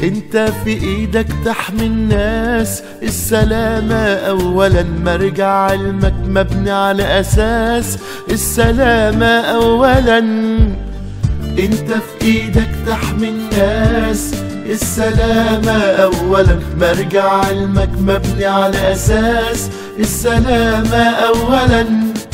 انت في ايدك تحمي الناس السلامة اولا مرجع علمك مبني على اساس السلامة اولا انت في ايدك تحمي الناس السلامة اولا مرجع علمك مبني على اساس السلامة اولا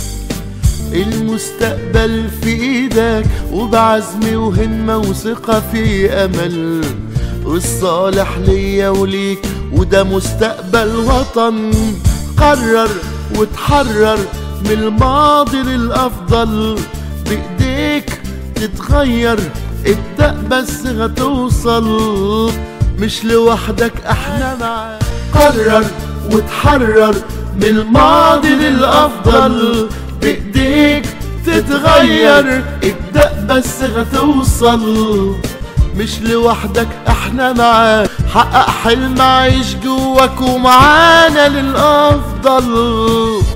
المستقبل في ايدك وبعزم وهمة وثقة في امل والصالح ليا وليك وده مستقبل وطن قرر وتحرر من الماضي للافضل بايديك تتغير ابدأ بس هتوصل مش لوحدك احنا معاك قرر وتحرر من الماضي للافضل بايديك تتغير ابدأ بس هتوصل مش لوحدك احنا معاك حقق حلم عايش جواك ومعانا للافضل